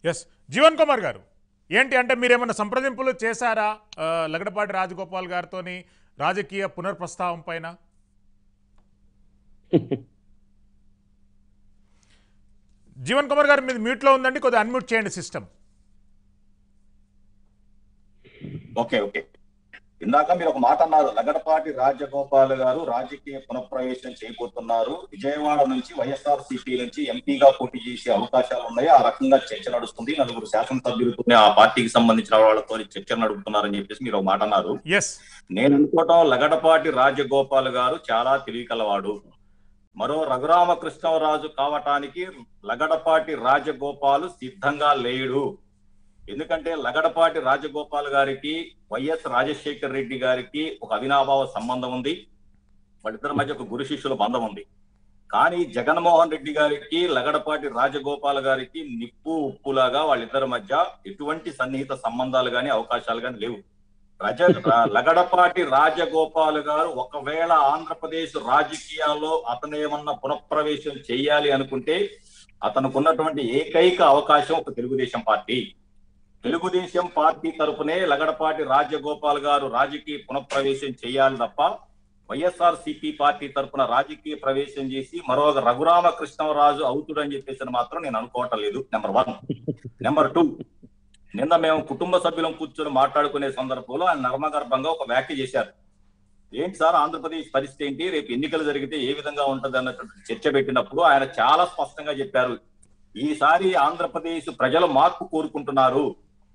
yes Jeevan Kumar గారు ఏంటి అంటే మీరు ఏమైనా సంప్రదింపులు చేశారా ఆ, లగడపాటి రాజగోపాల్ గారితోని రాజకీయ పునర్ప్రస్తావం పైన జీవన్ కుమార్ గారు మీది మ్యూట్లో ఉందండి కొద్దిగా అన్మ్యూట్ చేయండి సిస్టమ్ ఓకే ఓకే ఇందాక మీరు ఒక మాట అన్నారు లగడపాటి రాజగోపాల్ గారు రాజకీయ పునఃప్రవేశం చేయబోతున్నారు విజయవాడ నుంచి వైఎస్ఆర్ సిపి నుంచి ఎంపీగా పోటీ చేసే అవకాశాలు ఉన్నాయి ఆ రకంగా చర్చ నడుస్తుంది నలుగురు శాసనసభ్యులతో ఆ పార్టీకి సంబంధించిన వాళ్ళతో చర్చ నడుపుతున్నారని చెప్పేసి మీరు ఒక మాట అన్నారు ఎస్ నేను అనుకోవటం లగడపాటి రాజగోపాల్ గారు చాలా తెలివికలవాడు మరో రఘురామకృష్ణరాజు కావటానికి లగడపాటి రాజగోపాలు సిద్ధంగా లేడు ఎందుకంటే లగడపాటి రాజగోపాల్ గారికి వైఎస్ రాజశేఖర్ రెడ్డి గారికి ఒక అవినాభావ సంబంధం ఉంది వాళ్ళిద్దరి మధ్య ఒక గురు శిష్యుల బంధం ఉంది కానీ జగన్మోహన్ రెడ్డి గారికి లగడపాటి రాజగోపాల్ గారికి నిప్పు ఉప్పులాగా వాళ్ళిద్దరి మధ్య ఎటువంటి సన్నిహిత సంబంధాలు గాని అవకాశాలు గాని లేవు రజ ర- లగడపాటి రాజగోపాల్ గారు ఒకవేళ ఆంధ్రప్రదేశ్ రాజకీయాల్లో అతను ఏమన్నా పునఃప్రవేశం చేయాలి అనుకుంటే అతనుకున్నటువంటి ఏకైక అవకాశం ఒక తెలుగుదేశం పార్టీ తెలుగుదేశం పార్టీ తరపునే లగడపాటి రాజగోపాల్ గారు రాజకీయ పునఃప్రవేశం చేయాలి తప్ప వైఎస్ఆర్ సిపి పార్టీ తరపున రాజకీయ ప్రవేశం చేసి మరో రఘురామకృష్ణరాజు అవుతుడని చెప్పేసి మాత్రం నేను అనుకోవటం లేదు నెంబర్ వన్ నెంబర్ టూ నిన్న మేము కుటుంబ సభ్యులం కూర్చొని మాట్లాడుకునే సందర్భంలో ఆయన నర్మగర్భంగా ఒక వ్యాఖ్య చేశారు ఏంటి సార్ ఆంధ్రప్రదేశ్ పరిస్థితి ఏంటి రేపు ఎన్నికలు జరిగితే ఏ విధంగా ఉంటది అన్నటువంటి చర్చ పెట్టినప్పుడు ఆయన చాలా స్పష్టంగా చెప్పారు ఈసారి ఆంధ్రప్రదేశ్ ప్రజలు మార్పు కోరుకుంటున్నారు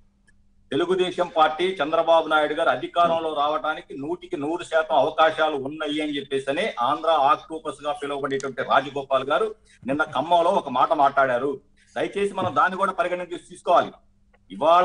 తెలుగుదేశం పార్టీ చంద్రబాబు నాయుడు గారు అధికారంలో రావడానికి నూటికి నూరు శాతం అవకాశాలు ఉన్నాయి అని చెప్పేసి ఆంధ్ర ఆక్టోపస్ గా పిలువబడేటువంటి రాజగోపాల్ గారు నిన్న ఖమ్మంలో ఒక మాట మాట్లాడారు దయచేసి మనం దాన్ని కూడా పరిగణనకి తీసుకోవాలి ఇవాళ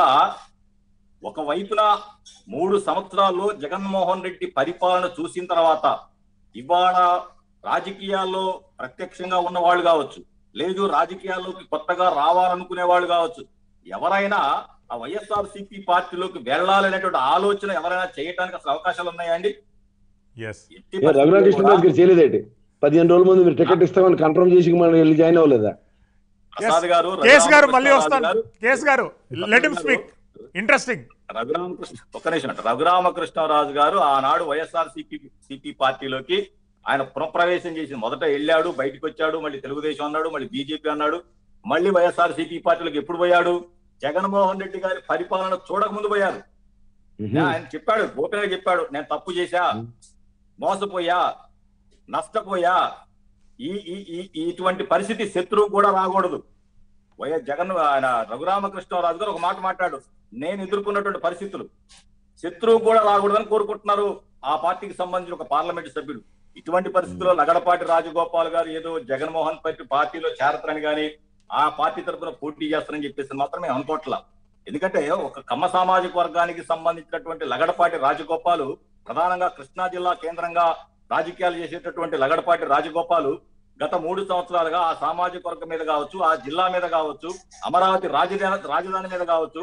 ఒకవైపున మూడు సంవత్సరాల్లో జగన్మోహన్ రెడ్డి పరిపాలన చూసిన తర్వాత ఇవాళ రాజకీయాల్లో ప్రత్యక్షంగా ఉన్న వాళ్ళు కావచ్చు లేదు రాజకీయాల్లోకి కొత్తగా రావాలనుకునే వాళ్ళు కావచ్చు ఎవరైనా ఆ వైఎస్ఆర్ సిపి పార్టీలోకి వెళ్ళాలనేటువంటి ఆలోచన ఎవరైనా చేయడానికి అసలు అవకాశాలు ఉన్నాయా అండి ఎస్ ఎట్టి ఏ, రఘురామ పరిస్థితుల్లో కృష్ణరాజు కూడా గారు చేయలేదేంటి పదిహేను రోజుల ముందు మీరు టికెట్ ఇస్తామని కన్ఫర్మ్ చేసి మనం వెళ్ళి జాయిన్ అవ్వలేదా ప్రసాద్ గారు కేసు గారు మళ్ళీ రఘురామకృష్ణరాజు వస్తాను గారు, కేసు గారు let him speak interesting Raghuramakrishna ఒక్క నిమిషం అంట రఘురామకృష్ణరాజు గారు ఆనాడు వైఎస్ఆర్ సిపి సిపి పార్టీలోకి ఆయన పునఃప్రవేశం చేసి మొదట వెళ్ళాడు బయటకు వచ్చాడు మళ్ళీ తెలుగుదేశం అన్నాడు మళ్ళీ బీజేపీ అన్నాడు మళ్ళీ వైఎస్ఆర్ సిపి పార్టీలోకి ఎప్పుడు పోయాడు జగన్మోహన్ రెడ్డి గారి పరిపాలన చూడక ముందు పోయారు ఆయన చెప్పాడు ఓపెన్ గా చెప్పాడు నేను తప్పు చేశా మోసపోయా నష్టపోయా ఈ ఈ ఈ- ఈ ఇటువంటి పరిస్థితి శత్రువు కూడా రాకూడదు వైఎస్ జగన్ ఆయన రఘురామకృష్ణరాజు గారు ఒక మాట మాట్లాడు నేను ఎదుర్కొన్నటువంటి పరిస్థితులు శత్రువు కూడా రాకూడదని కోరుకుంటున్నారు ఆ పార్టీకి సంబంధించిన ఒక పార్లమెంట్ సభ్యుడు ఇటువంటి పరిస్థితుల్లో లగడపాటి రాజగోపాల్ గారు ఏదో జగన్మోహన్ రెడ్డి పార్టీలో చేరతారని గాని ఆ పార్టీ తరఫున పోటీ చేస్తారని చెప్పేసి మాత్రమే అనుకోవట్లా ఎందుకంటే ఒక కమ్మ సామాజిక వర్గానికి సంబంధించినటువంటి లగడపాటి రాజగోపాలు ప్రధానంగా కృష్ణా జిల్లా కేంద్రంగా రాజకీయాలు చేసేటటువంటి లగడపాటి రాజగోపాలు గత మూడు సంవత్సరాలుగా ఆ సామాజిక వర్గం మీద కావచ్చు ఆ జిల్లా మీద కావచ్చు అమరావతి రాజధాని రాజధాని మీద కావచ్చు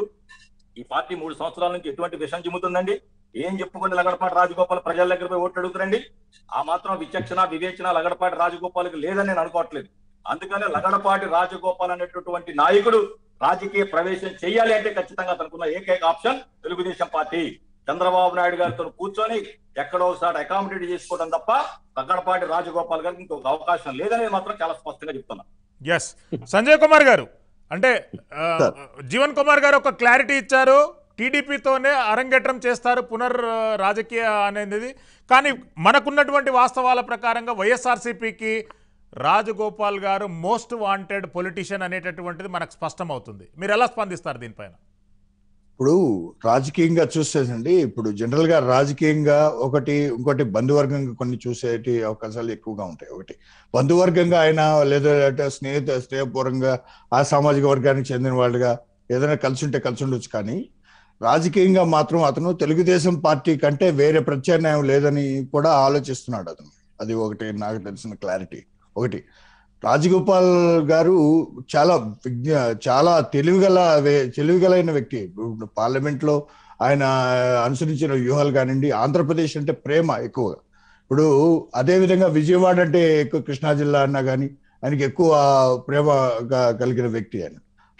ఈ పార్టీ మూడు సంవత్సరాల నుంచి ఎటువంటి విషం చిమ్ముతుందండి ఏం చెప్పుకుని లగడపాటి రాజగోపాల్ ప్రజల దగ్గర పోయి ఓట్లు అడుగుతారండి ఆ మాత్రం విచక్షణ వివేచన లగడపాటి రాజగోపాల్కి లేదని నేను అనుకోవట్లేదు అందుకనే లగడపాటి రాజగోపాల్ అనేటటువంటి నాయకుడు రాజకీయ ప్రవేశం చేయాలి అంటే ఖచ్చితంగా తనకున్న ఏకైక ఆప్షన్ తెలుగుదేశం పార్టీ చంద్రబాబు నాయుడు గారితో కూర్చొని ఎక్కడో ఒకసారి అకామిడేట్ చేసుకోవడం తప్ప లగడపాటి రాజగోపాల్ గారికి ఇంకొక అవకాశం లేదనేది మాత్రం చాలా స్పష్టంగా చెప్తున్నా ఎస్ సంజయ్ కుమార్ గారు అంటే ఆ, జీవన్ కుమార్ గారు ఒక క్లారిటీ ఇచ్చారు టీడీపీతోనే అరంగేట్రం చేస్తారు పునర్ ఆ, రాజకీయ అనేది కానీ మనకున్నటువంటి వాస్తవాల ప్రకారంగా వైఎస్ఆర్సీపీకి రాజగోపాల్ గారు మోస్ట్ వాంటెడ్ పొలిటీషియన్ అనేటటువంటిది మనకు స్పష్టమవుతుంది మీరు ఎలా స్పందిస్తారు దీనిపైన ఇప్పుడు రాజకీయంగా చూసేసండి ఇప్పుడు జనరల్ గా రాజకీయంగా ఒకటి ఇంకోటి బంధువర్గంగా కొన్ని చూసేటి అవకాశాలు ఎక్కువగా ఉంటాయి ఒకటి బంధువర్గంగా ఆయన లేదా అంటే స్నేహిత స్నేహపూర్వంగా ఆ సామాజిక వర్గానికి చెందిన వాళ్ళుగా ఏదైనా కలిసి ఉంటే కలిసి ఉండొచ్చు కానీ రాజకీయంగా మాత్రం అతను తెలుగుదేశం పార్టీ కంటే వేరే ప్రత్యామ్నాయం లేదని కూడా ఆలోచిస్తున్నాడు అతను అది ఒకటి నాకు తెలిసిన క్లారిటీ ఒకటి రాజగోపాల్ గారు చాలా విజ్ఞ చాలా తెలివిగల వే- తెలివిగలైన వ్యక్తి ఇప్పుడు పార్లమెంట్ లో ఆయన అనుసరించిన వ్యూహాలు కానివ్వండి ఆంధ్రప్రదేశ్ అంటే ప్రేమ ఎక్కువగా ఇప్పుడు అదే విధంగా విజయవాడ అంటే ఎక్కువ కృష్ణా జిల్లా అన్నా కానీ ఆయనకి ఎక్కువ ప్రేమ గా- కలిగిన వ్యక్తి ఆయన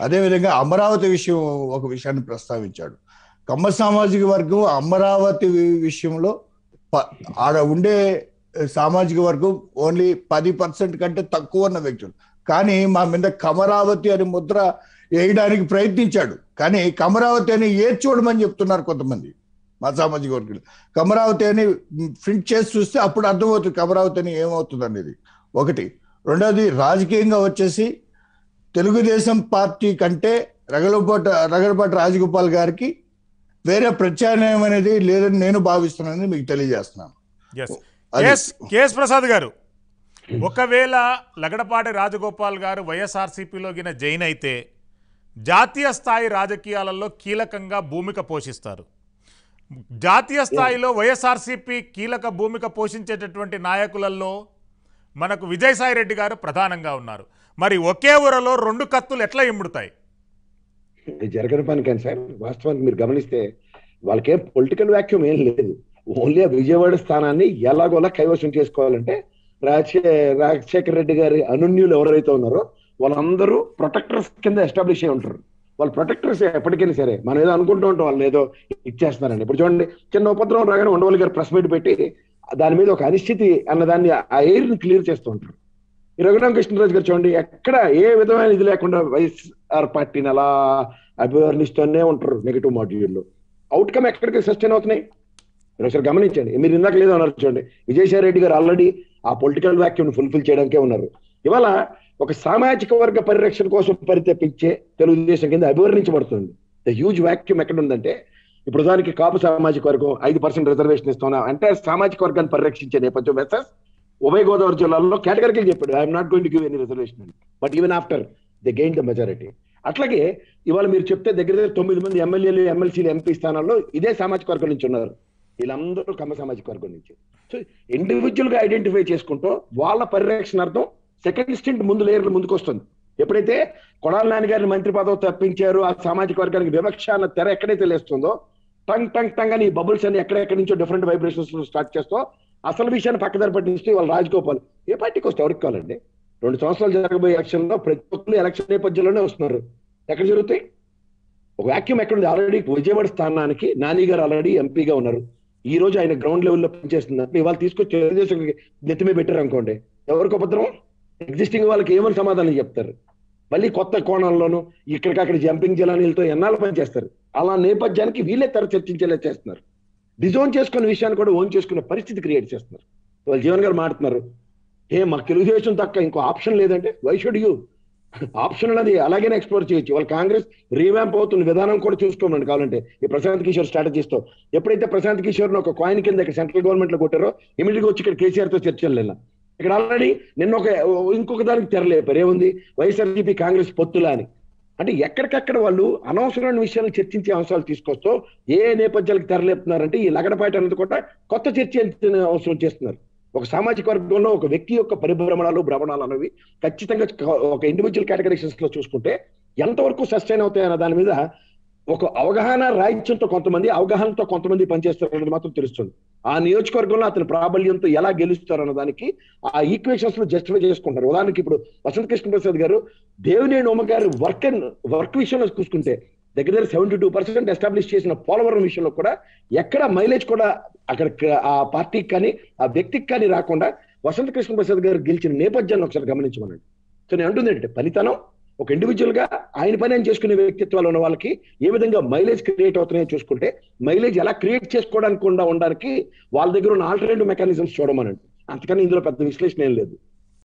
అదేవిధంగా అమరావతి విషయం ఒక విషయాన్ని ప్రస్తావించాడు కమ్మ సామాజిక వర్గం అమరావతి వి- విషయంలో ప- ఆడ ఉండే సామాజిక వర్గం ఓన్లీ పది పర్సెంట్ కంటే తక్కువ ఉన్న వ్యక్తులు కానీ మా మీద కమరావతి అని ముద్ర వేయడానికి ప్రయత్నించాడు కానీ కమరావతి అని ఏ చూడమని చెప్తున్నారు కొంతమంది మా సామాజిక వర్గులు కమరావతి అని ప్రింట్ చేసి చూస్తే అప్పుడు అర్థమవుతుంది కమరావతి అని ఏమవుతుంది అనేది ఒకటి రెండోది రాజకీయంగా వచ్చేసి తెలుగుదేశం పార్టీ కంటే రగలపాటి రగలపాటి రాజగోపాల్ గారికి వేరే ప్రత్యామ్నాయం అనేది లేదని నేను భావిస్తున్నానని మీకు తెలియజేస్తున్నాను ఎస్ అది- కేఎస్ కేఎస్ ప్రసాద్ గారు ఒకవేళ లగడపాటి రాజగోపాల్ గారు వైఎస్ఆర్సీపీలో గిన జైన్ అయితే జాతీయ స్థాయి రాజకీయాలలో కీలకంగా భూమిక పోషిస్తారు జాతీయ స్థాయిలో వైఎస్ఆర్సీపీ కీలక భూమిక పోషించేటటువంటి నాయకులలో మనకు విజయసాయి రెడ్డి గారు ప్రధానంగా ఉన్నారు మరి ఒకే ఊరలో రెండు కత్తులు ఎట్లా ఇమ్ముడుతాయి ఇది జరగని పని కానీ సార్ వాస్తవానికి మీరు గమనిస్తే వాళ్ళకేం పొలిటికల్ వ్యాక్యూమ్ ఏం లేదు ఓన్లీ ఆ విజయవాడ స్థానాన్ని ఎలాగోలా కైవసం చేసుకోవాలంటే రాజశే రాజశేఖర రెడ్డి గారి అనున్యులు ఎవరైతే ఉన్నారో వాళ్ళందరూ ప్రొటెక్టర్స్ కింద ఎస్టాబ్లిష్ అయి ఉంటారు వాళ్ళు ప్రొటెక్టర్స్ ఎప్పటికైనా సరే మనం ఏదో అనుకుంటూ ఉంటాం వాళ్ళు ఏదో ఇచ్చేస్తున్నారండి ఇప్పుడు చూడండి చిన్న ఉపద్రవం రాగానే ఉండవల్లి గారు ప్రెస్ మీట్ పెట్టి దాని మీద ఒక అనిశ్చితి అన్నదాన్ని ఆ ఎయిర్ ని క్లియర్ చేస్తూ ఉంటారు ఈ రఘురామకృష్ణరాజు గారు చూడండి ఎక్కడ ఏ విధమైన ఇది లేకుండా వైఎస్ఆర్ పార్టీని అలా అభివర్ణిస్తూనే ఉంటారు నెగిటివ్ మాడ్యూల్లో అవుట్కమ్ ఎక్కడికి సస్టైన్ అవుతున్నాయి మీరు ఒకసారి గమనించండి మీరు ఇందాక లేదు అన్నారు చూడండి విజయసాయి రెడ్డి గారు ఆల్రెడీ ఆ పొలిటికల్ వ్యాక్యూమ్ ఫుల్ఫిల్ చేయడానికే ఉన్నారు ఇవాళ ఒక సామాజిక వర్గ పరిరక్షణ కోసం పరితపించే తెలుగుదేశం కింద అభివర్ణించబడుతుంది ద హ్యూజ్ వ్యాక్యూమ్ ఎక్కడ ఉందంటే ఇప్పుడు దానికి కాపు సామాజిక వర్గం ఐదు పర్సెంట్ రిజర్వేషన్ ఇస్తున్నా అంటే సామాజిక వర్గాన్ని పరిరక్షించే నేపథ్యం వెసస్ ఉభయ గోదావరి జిల్లాలో కేటగిరీకి చెప్పాడు I'm not going to give any reservation but even after they gain the majority అట్లాగే ఇవాళ మీరు చెప్తే దగ్గర దగ్గర తొమ్మిది మంది ఎమ్మెల్యేలు ఎమ్మెల్సీలు ఎంపీ స్థానాల్లో ఇదే సామాజిక వర్గం నుంచి ఉన్నారు వీళ్ళందరూ కమ్మ సామాజిక వర్గం నుంచి సో ఇండివిజువల్ గా ఐడెంటిఫై చేసుకుంటూ వాళ్ళ పరిరక్షణార్థం సెకండ్ స్టింట్ ముందు లేయర్లు ముందుకు వస్తుంది ఎప్పుడైతే కొడాల నాని గారిని మంత్రి పదవి తప్పించారు ఆ సామాజిక వర్గానికి వివక్ష అన్న తెర ఎక్కడైతే లేస్తుందో టంగ్ టంగ్ టంగ్ అని బబుల్స్ అని ఎక్కడెక్కడి నుంచో డిఫరెంట్ వైబ్రేషన్స్ స్టార్ట్ చేస్తూ అసలు విషయాన్ని పక్కదారి పట్టించి వాళ్ళు రాజగోపాల్ ఏ పార్టీకి వస్తే ఎవరికి కావాలండి రెండు సంవత్సరాలు జరగబోయే ఎలక్షన్ లో ప్రతి ఒక్కరు ఎలక్షన్ నేపథ్యంలోనే వస్తున్నారు ఎక్కడ జరుగుతాయి ఒక వాక్యూమ్ ఎక్కడ ఉంది ఆల్రెడీ విజయవాడ స్థానానికి నాని గారు ఆల్రెడీ ఎంపీగా ఉన్నారు ఈ రోజు ఆయన గ్రౌండ్ లెవెల్లో పనిచేస్తున్నారు ఇవాళ తీసుకొచ్చి తెలుగుదేశం నెత్తిమే పెట్టారు అనుకోండి ఎవరికి ఉపద్రవం ఎగ్జిస్టింగ్ వాళ్ళకి ఏమని సమాధానం చెప్తారు మళ్ళీ కొత్త కోణంలోనూ ఇక్కడికక్కడ జంపింగ్ జలానీలతో ఎన్నాళ్ళు పనిచేస్తారు అలా నేపథ్యానికి వీళ్ళే తెర చర్చించేలా చేస్తున్నారు డిజోన్ చేసుకున్న విషయాన్ని కూడా ఓన్ చేసుకునే పరిస్థితి క్రియేట్ చేస్తున్నారు వాళ్ళు జీవన్ గారు మాట్లాడుతున్నారు ఏ మాకు తెలుగుదేశం తక్క ఇంకో ఆప్షన్ లేదంటే వై షుడ్ యూ ఆప్షన్ అనేది అలాగనే ఎక్స్ప్లోర్ చేయొచ్చు వాళ్ళు కాంగ్రెస్ రీవ్యాంప్ అవుతున్న విధానం కూడా చూసుకోమని కావాలంటే ఈ ప్రశాంత్ కిషోర్ స్ట్రాటజీస్ తో ఎప్పుడైతే ప్రశాంత్ కిషోర్ ఒక కాయిన్ కింద ఇక్కడ సెంట్రల్ గవర్నమెంట్ లో కొట్టారో ఇమీడియట్ గా వచ్చి ఇక్కడ కేసీఆర్ తో చర్చలు లేనా ఇక్కడ ఆల్రెడీ నిన్న ఒక ఇంకొక దానికి తెరలేపారు ఏముంది వైఎస్ఆర్సీపీ కాంగ్రెస్ పొత్తులా అని అంటే ఎక్కడికక్కడ వాళ్ళు అనవసరమైన విషయాలు చర్చించే అంశాలు తీసుకొస్తూ ఏ నేపథ్యాలకు తెరలేపుతున్నారంటే ఈ లగడపాటి అనేది కూడా కొత్త చర్చ అవసరం చేస్తున్నారు ఒక సామాజిక వర్గంలో ఒక వ్యక్తి యొక్క పరిభ్రమణాలు భ్రమణాలు అనేవి ఖచ్చితంగా ఒక ఇండివిజువల్ కేటగరైజేషన్స్ లో చూసుకుంటే ఎంతవరకు సస్టైన్ అవుతాయన్న దాని మీద ఒక అవగాహన రాహిత్యంతో కొంతమంది అవగాహనతో కొంతమంది పనిచేస్తారు అనేది మాత్రం తెలుస్తుంది ఆ నియోజకవర్గంలో అతని ప్రాబల్యంతో ఎలా గెలుస్తారు అన్న దానికి ఆ ఈక్వేషన్స్ లో జస్టిఫై చేసుకుంటారు ఉదాహరణకి ఇప్పుడు వసంత కృష్ణ ప్రసాద్ గారు దేవినేని ఉమ్మ గారు వర్క్ వర్క్ విషయంలో చూసుకుంటే దగ్గర దగ్గర సెవెంటీ టూ పర్సెంట్ ఎస్టాబ్లిష్ చేసిన పోలవరం విషయంలో కూడా ఎక్కడ మైలేజ్ కూడా అక్కడ ఆ పార్టీకి కానీ ఆ వ్యక్తికి కానీ రాకుండా వసంత కృష్ణ ప్రసాద్ గారు గెలిచిన నేపథ్యాన్ని ఒకసారి గమనించమనండి సో నేను అంటుంది ఏంటంటే పనితనం ఒక ఇండివిజువల్ గా ఆయన పని ఆయన చేసుకునే వ్యక్తిత్వాలు ఉన్న వాళ్ళకి ఏ విధంగా మైలేజ్ క్రియేట్ అవుతున్నాయో చూసుకుంటే మైలేజ్ ఎలా క్రియేట్ చేసుకోవడానికి ఉండడానికి వాళ్ళ దగ్గర ఉన్న ఆల్టర్నేటివ్ మెకానిజమ్స్ చూడమనండి అంతకని ఇందులో పెద్ద విశ్లేషణ ఏం లేదు